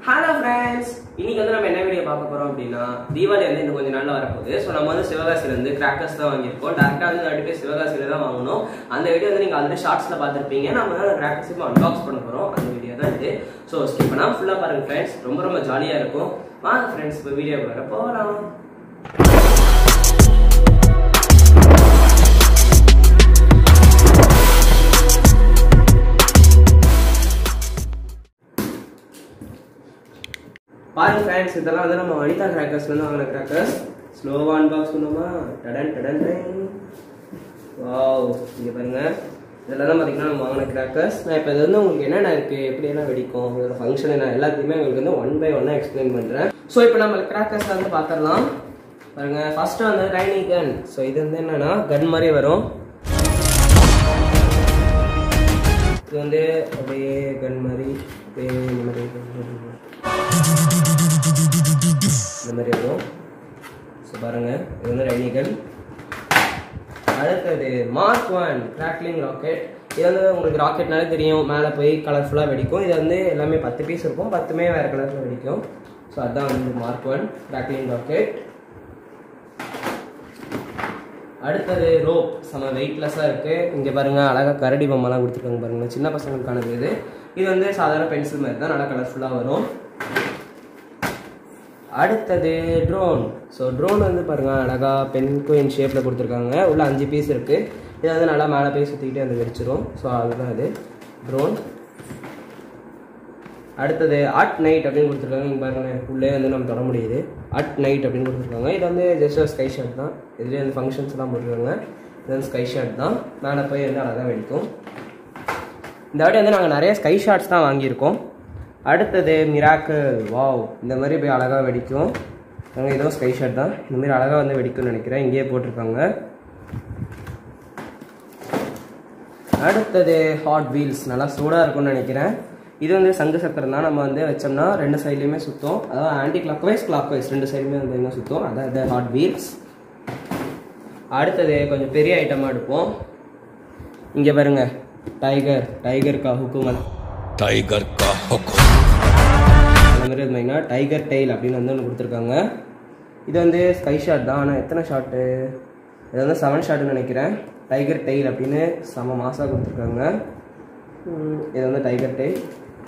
Hello friends இன்னைக்கு வந்து நம்ம என்ன வீடியோ பார்க்க போறோம் அப்படின்னா தீபாவளி வந்து இன்னும் கொஞ்சம் நாள்ல வரப்போகுது ஸோ நம்ம வந்து சிவகாசில இருந்து கிராக்கர்ஸ் தான் வாங்கியிருக்கோம் டேரக்டா வந்து ரெண்டு பேர் சிவகாசியில தான் வாங்கணும் அந்த வீடியோ வந்து நீங்க ஆல்ரெடி ஷார்ட்ஸ்ல பார்த்திருப்பீங்க நம்ம தான் கிராக்கர்ஸ் இப்போ அன்பாக்ஸ் பண்ண போறோம் அந்த வீடியோ தான் இது ஸோ ஸ்கிப் பண்ணா ஃபுல்லா பாருங்க ஃப்ரெண்ட்ஸ் ரொம்ப ரொம்ப ஜாலியா இருக்கும் வாங்க ஃப்ரெண்ட்ஸ் இப்போ வீடியோ வர போகலாம் பாருங்க ஃப்ரெண்ட்ஸ் இதெல்லாம் வந்து நம்ம வனிதா கிராக்கர்ஸ்ல இருந்து வாங்கின கிராக்கர்ஸ் ஸ்லோவா அன்பாக்ஸ் பண்ணுமா டடன் டடன் டன் வாவ் இங்க பாருங்க இதெல்லாம் தான் பார்த்தீங்கன்னா நம்ம வாங்கின கிராக்கர்ஸ் நான் இப்போ இது வந்து உங்களுக்கு என்னென்ன இருக்கு எப்படி எல்லாம் வெடிக்கும் இதோட ஃபங்க்ஷன் என்ன எல்லாத்தையுமே உங்களுக்கு வந்து ஒன் பை ஒன்னாக எக்ஸ்பிளைன் பண்ணுறேன் ஸோ இப்போ நம்ம கிராக்கர்ஸ் வந்து பார்த்துடலாம் பாருங்க ஃபர்ஸ்ட் வந்து டைனி கன் ஸோ இது வந்து என்னன்னா கன் மாதிரி வரும் இது வந்து அப்படியே கன் மாதிரி அப்படியே இந்த மாதிரி gun மாதிரி வரும். இந்த மாதிரி வரும் ஸோ பாருங்க இது வந்து ரைனிகன் அடுத்தது மார்க் ஒன் கிராக்லிங் ராக்கெட் இது வந்து உங்களுக்கு ராக்கெட்னாலே தெரியும் மேலே போய் கலர்ஃபுல்லாக வெடிக்கும் இது வந்து எல்லாமே பத்து பீஸ் இருக்கும் பத்துமே வேறு கலரில் வெடிக்கும் ஸோ அதுதான் வந்து மார்க் ஒன் கிராக்லிங் ராக்கெட் அடுத்தது ரோப் செம வெயிட்லெஸ்ஸாக இருக்குது இங்கே பாருங்கள் அழகாக கரடி பொம்மைலாம் கொடுத்துருக்காங்க பாருங்கள் சின்ன பசங்களுக்கானது இது இது வந்து சாதாரண பென்சில் மாதிரி தான் நல்லா கலர்ஃபுல்லாக வரும் அடுத்தது ட்ரோன் ஸோ ட்ரோன் வந்து பாருங்கள் அழகாக பென் குயின் ஷேப்பில் கொடுத்துருக்காங்க உள்ள அஞ்சு பீஸ் இருக்குது இது வந்து நல்லா மேலே போய் சுற்றிக்கிட்டே வந்து வெடிச்சிரும் ஸோ அதுதான் இது ட்ரோன் அடுத்தது அட் நைட் அப்படின்னு கொடுத்துருக்காங்க இங்கே பாருங்களேன் உள்ளே வந்து நம்ம தொட முடியுது அட் நைட் அப்படின்னு கொடுத்துருக்காங்க இது வந்து ஜஸ்ட் ஒரு ஸ்கை ஷாட் தான் இதுலேயே வந்து ஃபங்க்ஷன்ஸ்லாம் போட்டிருக்காங்க இது வந்து ஸ்கை ஷாட் தான் மேலே போய் வந்து அழகாக வெடிக்கும் இந்த வாட்டி வந்து நாங்கள் நிறைய ஸ்கை ஷாட்ஸ் தான் வாங்கியிருக்கோம் அடுத்தது மிராக்கிள் வாவ் இந்த மாதிரி போய் அழகாக வெடிக்கும் நாங்கள் ஏதோ ஸ்கை ஷாட் தான் இந்த மாதிரி அழகாக வந்து வெடிக்கும்னு நினைக்கிறேன் இங்கேயே போட்டிருக்காங்க அடுத்தது ஹாட் வீல்ஸ் நல்லா சூடாக இருக்கும்னு நினைக்கிறேன் இது வந்து சங்கு சக்கரம் தான் நம்ம வந்து வச்சோம்னா ரெண்டு சைட்லையுமே சுற்றும் அதாவது anticlockwise clockwise ரெண்டு சைடுமே வந்து என்ன சுற்றும் அதான் இது ஹாட் வீல்ஸ் அடுத்தது கொஞ்சம் பெரிய ஐட்டமாக எடுப்போம் இங்கே பாருங்க டைகர் டைகர் கா ஹுக்குமல் टाइगर का हुक्म அந்த மாதிரி இருந்தீங்கன்னா டைகர் டெய்ல் அப்படின்னு வந்து ஒன்று கொடுத்துருக்காங்க இது வந்து ஸ்கை ஷாட் தான் ஆனால் எத்தனை ஷாட்டு இது வந்து செவன் ஷாட்டுன்னு நினைக்கிறேன் டைகர் டெய்ல் அப்படின்னு செம மாசாக கொடுத்துருக்காங்க உம், இது வந்து டைகர் டெய்ல்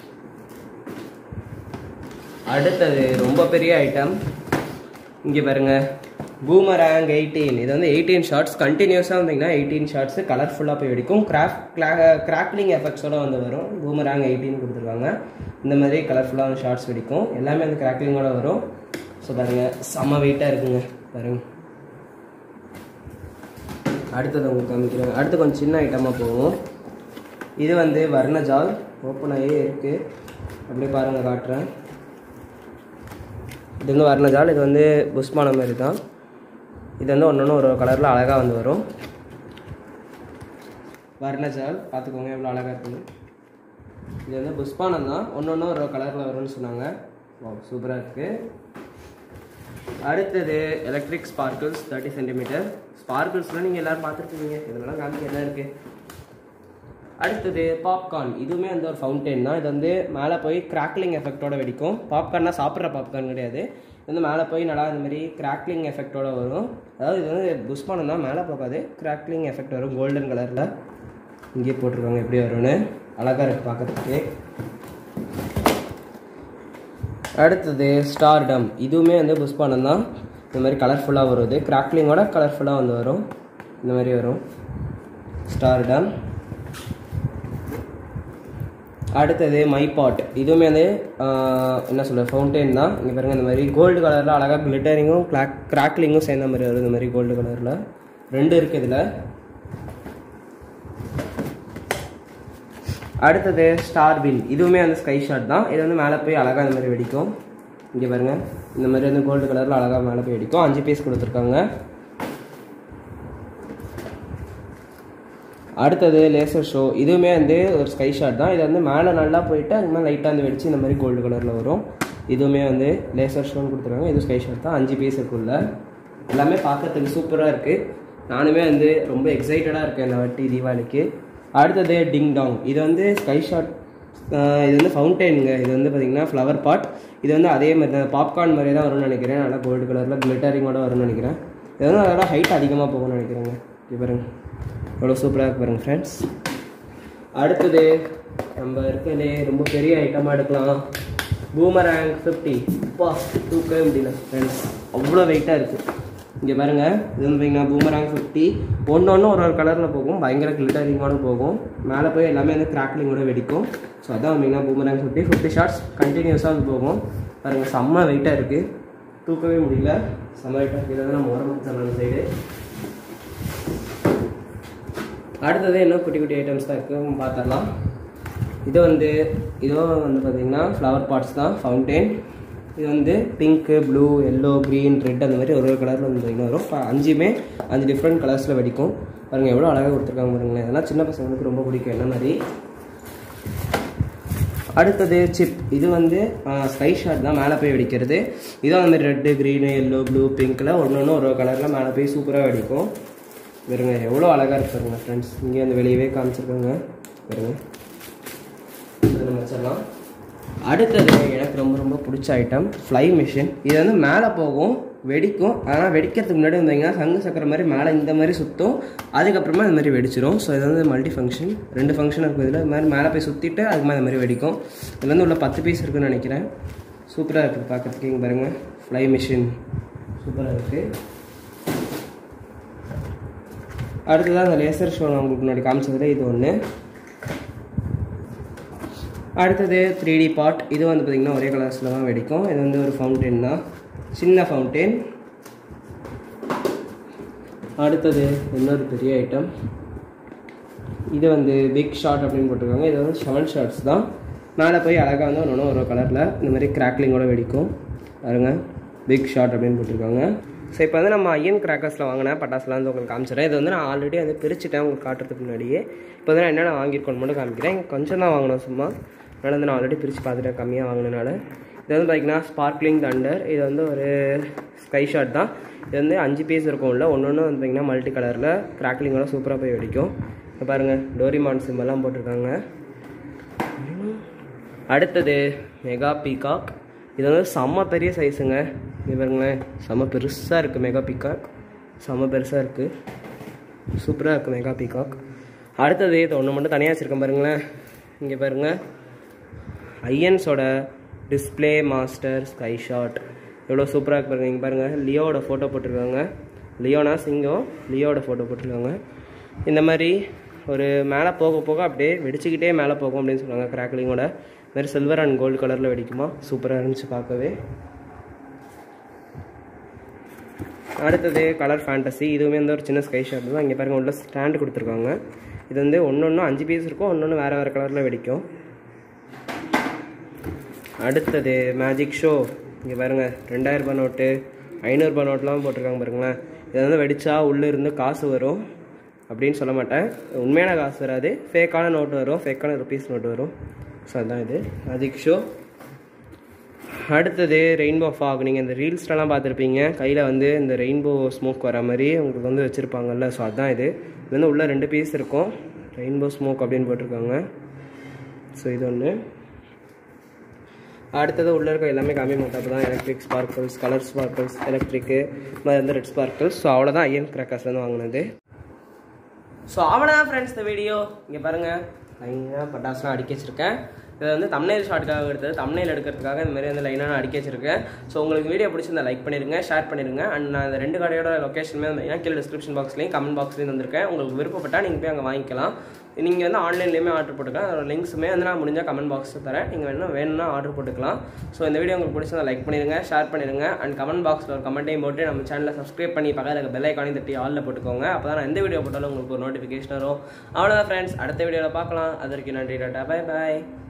அடுத்தது ரொம்ப பெரிய ஐட்டம் இங்கே பாருங்க பூமராங் எயிட்டீன் இது வந்து எயிட்டீன் ஷார்ட்ஸ் கண்டினியூஸாக வந்தீங்கன்னா எயிட்டீன் ஷார்ட்ஸ் கலர்ஃபுல்லாக போய் வெடிக்கும் கிராஃப்ட் கிராக்லிங் எஃபெக்ட்ஸோட வந்து வரும் பூமராங் எயிட்டீன் கொடுத்துருக்காங்க இந்த மாதிரி கலர்ஃபுல்லான ஷார்ட்ஸ் வெடிக்கும் எல்லாமே வந்து கிராக்லிங்கோட வரும் ஸோ பாருங்க செம்ம வெயிட்டாக இருக்குங்க பாருங்க அடுத்தது உங்களுக்கு காமிக்கிறேன் அடுத்து கொஞ்சம் சின்ன ஐட்டமாக போகும் இது வந்து வர்ணஜால் ஓப்பன் ஆகி இருக்குது அப்படியே பாருங்கள் காட்டுறேன் இது வந்து வர்ணஜால் இது வந்து புஷ்மான மாதிரி தான் இது வந்து ஒன்று ஒன்று ஒரு கலரில் அழகாக வந்து வரும் வர்ணஜால் பார்த்துக்கோங்க எவ்வளோ அழகாக இருக்குது இது வந்து புஷ்பானம் தான் ஒன்று ஒன்று ஒரு கலரில் வரும்னு சொன்னாங்க வா சூப்பராக இருக்குது அடுத்தது எலக்ட்ரிக் ஸ்பார்க்கிள்ஸ் தேர்ட்டி சென்டிமீட்டர் ஸ்பார்க்கிள்ஸ்லாம் நீங்கள் எல்லோரும் பார்த்துருப்பீங்க இதெல்லாம் காமிக்க என்ன இருக்குது அடுத்தது பாப்கார்ன் இதுவுமே வந்து ஒரு ஃபவுண்டெயின் தான் இது வந்து மேலே போய் கிராக்லிங் எஃபெக்டோட வெடிக்கும் பாப்கார்னா சாப்பிட்ற பாப்கார்ன் கிடையாது இது வந்து மேலே போய் நல்லா இந்த மாதிரி கிராக்லிங் எஃபெக்டோட வரும் அதாவது இது வந்து புஷ்பானம் தான் மேலே போகாது கிராக்லிங் எஃபெக்ட் வரும் கோல்டன் கலரில் இங்கேயே போட்டிருக்காங்க எப்படி வரும்னு அழகாக இருக்குது பார்க்கறதுக்கு அடுத்தது ஸ்டார்டம் இதுவுமே வந்து புஷ்பானம் தான் இந்த மாதிரி கலர்ஃபுல்லாக வருது கிராக்லிங்கோட கலர்ஃபுல்லாக வந்து வரும் இந்த மாதிரி வரும் ஸ்டார்டம் அடுத்தது மை பாட் இதுவுமே வந்து ஆஹ், என்ன சொல்ல ஃபவுண்டெயின் தான் இங்கே பாருங்க இந்த மாதிரி கோல்டு கலரில் அழகாக கிளிட்டரிங்கும் கிளாக் கிராக்லிங்கும் சேர்ந்த மாதிரி வரும் இந்த மாதிரி கோல்டு கலரில் ரெண்டு இருக்குது இதில் அடுத்தது ஸ்டார் வில் இதுவுமே வந்து ஸ்கை ஷாட் தான் இது வந்து மேலே போய் அழகாக இந்த மாதிரி வெடிக்கும் இங்கே பாருங்க இந்த மாதிரி வந்து கோல்டு கலரில் அழகாக மேலே போய் வெடிக்கும் அஞ்சு பீஸ் கொடுத்துருக்காங்க அடுத்தது லேசர் ஷோ இதுவுமே வந்து ஒரு ஸ்கை ஷாட் தான் இது வந்து மேலே நல்லா போயிட்டு அது மேலே லைட்டாக வந்து வெடிச்சு இந்த மாதிரி கோல்டு கலரில் வரும் இதுவுமே வந்து லேசர் ஷோன்னு கொடுத்துருக்காங்க இது ஸ்கை ஷாட் தான் அஞ்சு பீஸ் இருக்குள்ள எல்லாமே பார்க்கறதுக்கு சூப்பராக இருக்குது நானுமே வந்து ரொம்ப எக்ஸைட்டடாக இருக்கேன் இந்த வாட்டி தீபாவளிக்கு அடுத்தது டிங் டாங் இது வந்து ஸ்கை ஷாட் ஆஹ் இது வந்து ஃபவுண்டெயினுங்க இது வந்து பார்த்தீங்கன்னா ஃப்ளவர் பாட் இது வந்து அதே மாதிரி தான் பாப்கார்ன் மாதிரியே தான் வரும்னு நினைக்கிறேன் நல்லா கோல்டு கலரில் கிளிட்டரிங்கோட வரும்னு நினைக்கிறேன் இது வந்து அதோட ஹைட் அதிகமாக போகும்னு நினைக்கிறேங்க இது பாருங்க எவ்வளோ சூப்பராக இருக்கு பாருங்க ஃப்ரெண்ட்ஸ் அடுத்தது நம்ம இருக்கிறதுலே ரொம்ப பெரிய ஐட்டமாக எடுக்கலாம் பூமராங் ஃபிஃப்டி அப்பா தூக்கவே முடியல ஃப்ரெண்ட்ஸ் அவ்வளோ வெயிட்டாக இருக்குது இங்கே பாருங்க இது வந்து பார்த்தீங்கன்னா பூமராங் ஃபிஃப்டி ஒன்று ஒன்று ஒரு ஒரு கலரில் போகும் பயங்கர கிளிட்டரிங்கோட போகும் மேலே போய் எல்லாமே வந்து கிராக்லிங்கோட வெடிக்கும் ஸோ அதான் பார்த்தீங்கன்னா பூமராங் ஃபிஃப்டி ஃபிஃப்டி ஷார்ட்ஸ் கண்டினியூஸாக வந்து போகும் பாருங்க செம்ம வெயிட்டாக இருக்குது தூக்கவே முடியல செம்ம வெயிட்டாக இருக்குது இதை நம்ம உரம் தரணும் சைடு அடுத்தது என்ன குட்டி குட்டி ஐட்டம்ஸ் தான் இருக்குது பார்த்துடலாம் இது வந்து இதுவும் வந்து பார்த்தீங்கன்னா ஃப்ளவர் பாட்ஸ் தான் ஃபவுண்டெயின் இது வந்து pink blue yellow green red அந்த மாதிரி ஒரு ஒரு கலரில் வந்து பார்த்தீங்கன்னா வரும் இப்போ அஞ்சுமே அஞ்சு டிஃப்ரெண்ட் கலர்ஸில் வெடிக்கும் பாருங்கள் எவ்வளோ அழகாக கொடுத்துருக்காங்க பாருங்களேன் இதெல்லாம் சின்ன பசங்களுக்கு ரொம்ப பிடிக்கும் என்ன மாதிரி அடுத்தது சிப் இது வந்து ஸ்கை ஷாட் தான் மேலே போய் வெடிக்கிறது இதான் வந்து ரெட்டு க்ரீனு எல்லோ ப்ளூ பிங்க்கில் ஒன்று ஒன்று ஒரு கலரில் மேலே போய் சூப்பராக வெடிக்கும் பாருங்க எவ்வளோ அழகாக இருக்கு பாருங்க ஃப்ரெண்ட்ஸ் இங்கே வந்து வெளியவே காமிச்சிருக்காங்க பாருங்க இதை நம்ம வச்சிடலாம் அடுத்தது எனக்கு ரொம்ப ரொம்ப பிடிச்ச ஐட்டம் ஃப்ளை மிஷின் இது வந்து மேலே போகும் வெடிக்கும் ஆனால் வெடிக்கிறதுக்கு முன்னாடி வந்தீங்கன்னா சங்கு சக்கர மாதிரி மேலே இந்த மாதிரி சுற்றும் அதுக்கப்புறமா இந்த மாதிரி வெடிச்சிரும் ஸோ இது வந்து மல்டி ஃபங்க்ஷன் ரெண்டு ஃபங்க்ஷன் இருக்கும் இதில் இது மாதிரி மேலே போய் சுற்றிட்டு அதுக்கு மேலே இந்த மாதிரி வெடிக்கும் இதில் வந்து உள்ள பத்து பீஸ் இருக்குன்னு நினைக்கிறேன் சூப்பராக இருக்குது பார்க்கறதுக்கு இங்கே பாருங்கள் ஃப்ளை மிஷின் சூப்பராக இருக்குது அடுத்ததாக அந்த லேசர் ஷோ நான் உங்களுக்கு முன்னாடி காமிச்சதுல இது ஒன்று அடுத்தது த்ரீ டி பாட் இது வந்து பார்த்திங்கன்னா ஒரே கலர்ஸில் தான் வெடிக்கும் இது வந்து ஒரு ஃபவுண்டெயின் தான் சின்ன ஃபவுண்டெயின் அடுத்தது இன்னொரு பெரிய ஐட்டம் இது வந்து பிக் ஷாட் அப்படின்னு போட்டிருக்காங்க இது வந்து செவன் ஷார்ட்ஸ் தான் மேலே போய் அழகாக வந்து ஒன்று ஒன்று ஒரு கலரில் இந்த மாதிரி கிராக்லிங்கோட வெடிக்கும் பாருங்க பிக் ஷாட் அப்படின்னு போட்டிருக்காங்க ஸோ இப்போ வந்து நம்ம ஐயன் கிராக்கர்ஸில் வாங்கின பட்டாசுலாம் வந்து உங்களுக்கு காமிச்சிடுறேன் இது வந்து நான் ஆல்ரெடி வந்து பிரிச்சுட்டேன் உங்களுக்கு காட்டுறதுக்கு முன்னாடியே இப்போ வந்து நான் என்னென்ன வாங்கியிருக்கோன்னு மட்டும் காமிக்கிறேன் கொஞ்சம் தான் வாங்கினோம் சும்மா அதனால் வந்து நான் ஆல்ரெடி பிரித்து பார்த்துட்டேன் கம்மியாக வாங்கினனால இது வந்து பார்த்திங்கன்னா ஸ்பார்க்லிங் தண்டர் இது வந்து ஒரு ஸ்கை ஷாட் தான் இது வந்து அஞ்சு பீஸ் இருக்கும் உள்ள ஒன்று ஒன்று வந்து பார்த்திங்கன்னா மல்டி கலரில் கிராக்லிங்கோட சூப்பராக போய் வெடிக்கும் இப்போ பாருங்கள் டோரிமான் சிம்பெல்லாம் போட்டிருக்காங்க அடுத்தது மெகா பீகாக் இது வந்து செம்ம பெரிய சைஸுங்க இது பாருங்களேன் செம்ம பெருசாக இருக்குது மெகா பீகாக் செம்ம பெருசாக இருக்குது சூப்பராக இருக்குது மெகா பீகாக் அடுத்தது இது ஒன்று மட்டும் தனியாக வச்சுருக்கேன் பாருங்களேன் இங்கே பாருங்கள் ஐஎன்ஸோட டிஸ்ப்ளே மாஸ்டர் ஸ்கை ஷாட் எவ்வளோ சூப்பராக இருக்கு பாருங்க இங்கே பாருங்கள் லியோவோட ஃபோட்டோ போட்டிருக்காங்க லியோனா சிங்கம் லியோவோட ஃபோட்டோ போட்டிருக்காங்க இந்த மாதிரி ஒரு மேலே போக போக அப்படியே வெடிச்சுக்கிட்டே மேலே போகும் அப்படின்னு சொல்லுவாங்க கிராக்லிங்கோட மாதிரி சில்வர் அண்ட் கோல்டு கலரில் வெடிக்குமா சூப்பராக இருந்துச்சு பார்க்கவே அடுத்தது கலர் ஃபேண்டசி இதுவுமே வந்து ஒரு சின்ன ஸ்கை ஷாட் தான் இங்கே பாருங்கள் உள்ள ஸ்டாண்டு கொடுத்துருக்காங்க இது வந்து ஒன்று ஒன்று அஞ்சு பீஸ் இருக்கும் ஒன்று ஒன்று வேறு வேறு கலரில் வெடிக்கும் அடுத்தது மேஜிக் ஷோ இங்கே பாருங்கள் ரெண்டாயிரரூபா நோட்டு ஐநூறுரூபா நோட்லாம் போட்டிருக்காங்க பாருங்களேன் இது வந்து வெடிச்சா உள்ளே இருந்து காசு வரும் அப்படின்னு சொல்ல மாட்டேன் உண்மையான காசு வராது ஃபேக்கான நோட்டு வரும் ஃபேக்கான ருபீஸ் நோட்டு வரும் ஸோ அதுதான் இது மேஜிக் ஷோ அடுத்தது ரெயின்போ ஃபாக் நீங்கள் இந்த ரீல்ஸ்லலாம் பார்த்துருப்பீங்க கையில் வந்து இந்த ரெயின்போ ஸ்மோக் வர மாதிரி உங்களுக்கு வந்து வச்சுருப்பாங்கல்ல ஸோ அதுதான் இது இது வந்து உள்ளே ரெண்டு பீஸ் இருக்கும் ரெயின்போ ஸ்மோக் அப்படின்னு போட்டிருக்காங்க ஸோ இது ஒன்று அடுத்தது உள்ளே இருக்க எல்லாமே கம்மி மாட்டாப்பு தான் electric sparkles colour sparkles electric மாதிரி வந்து ரெட் ஸ்பார்க்கிள்ஸ் ஸோ அவ்வளோதான் ஐஎன் கிராக்கர்ஸ் வந்து வாங்கினது ஸோ அவ்வளோதான் ஃப்ரெண்ட்ஸ் இந்த வீடியோ இங்கே பாருங்கள் லைனாக பட்டாசுலாம் அடிக்க வச்சிருக்கேன் இது வந்து தமிழ் ஷார்ட்டுக்காக எடுத்தது தமிழ் எடுக்கிறதுக்காக இந்த மாதிரி வந்து லைனாக நான் அடிக்க வச்சிருக்கேன் ஸோ உங்களுக்கு வீடியோ பிடிச்சிருந்தா லைக் பண்ணிடுங்க ஷேர் பண்ணிடுங்க அண்ட் நான் இந்த ரெண்டு கடையோட லொக்கேஷனுமே வந்து கீழே டிஸ்கிரிப்ஷன் பாக்ஸ்லையும் கமெண்ட் பாக்ஸ்லையும் வந்திருக்கேன் உங்களுக்கு விருப்பப்பட்டால் நீங்கள் போய் அங்கே வாங்கிக்கலாம் நீங்கள் வந்து ஆன்லைன்லேயுமே ஆர்டர் போட்டுக்கலாம் அதோட லிங்க்ஸுமே வந்து நான் முடிஞ்சால் கமெண்ட் பாக்ஸில் தரேன் நீங்கள் வேணும் வேணும்னா ஆர்டர் போட்டுக்கலாம் ஸோ இந்த வீடியோ உங்களுக்கு பிடிச்சதா லைக் பண்ணிடுங்க ஷேர் பண்ணிடுங்க அண்ட் கமெண்ட் பாக்ஸில் ஒரு கமெண்ட்டையும் போட்டு நம்ம சேனலை சப்ஸ்கிரைப் பண்ணி பக்கத்தில் இருக்க பெல் ஐக்கானையும் தட்டி ஆலில் போட்டுக்கோங்க அப்போ தான் நான் எந்த வீடியோ போட்டாலும் உங்களுக்கு ஒரு நோட்டிஃபிகேஷன் வரும் அவ்வளோதான் ஃப்ரெண்ட்ஸ் அடுத்த வீடியோவில் பார்க்கலாம் அதற்கு நன்றி டாட்டா பை பாய்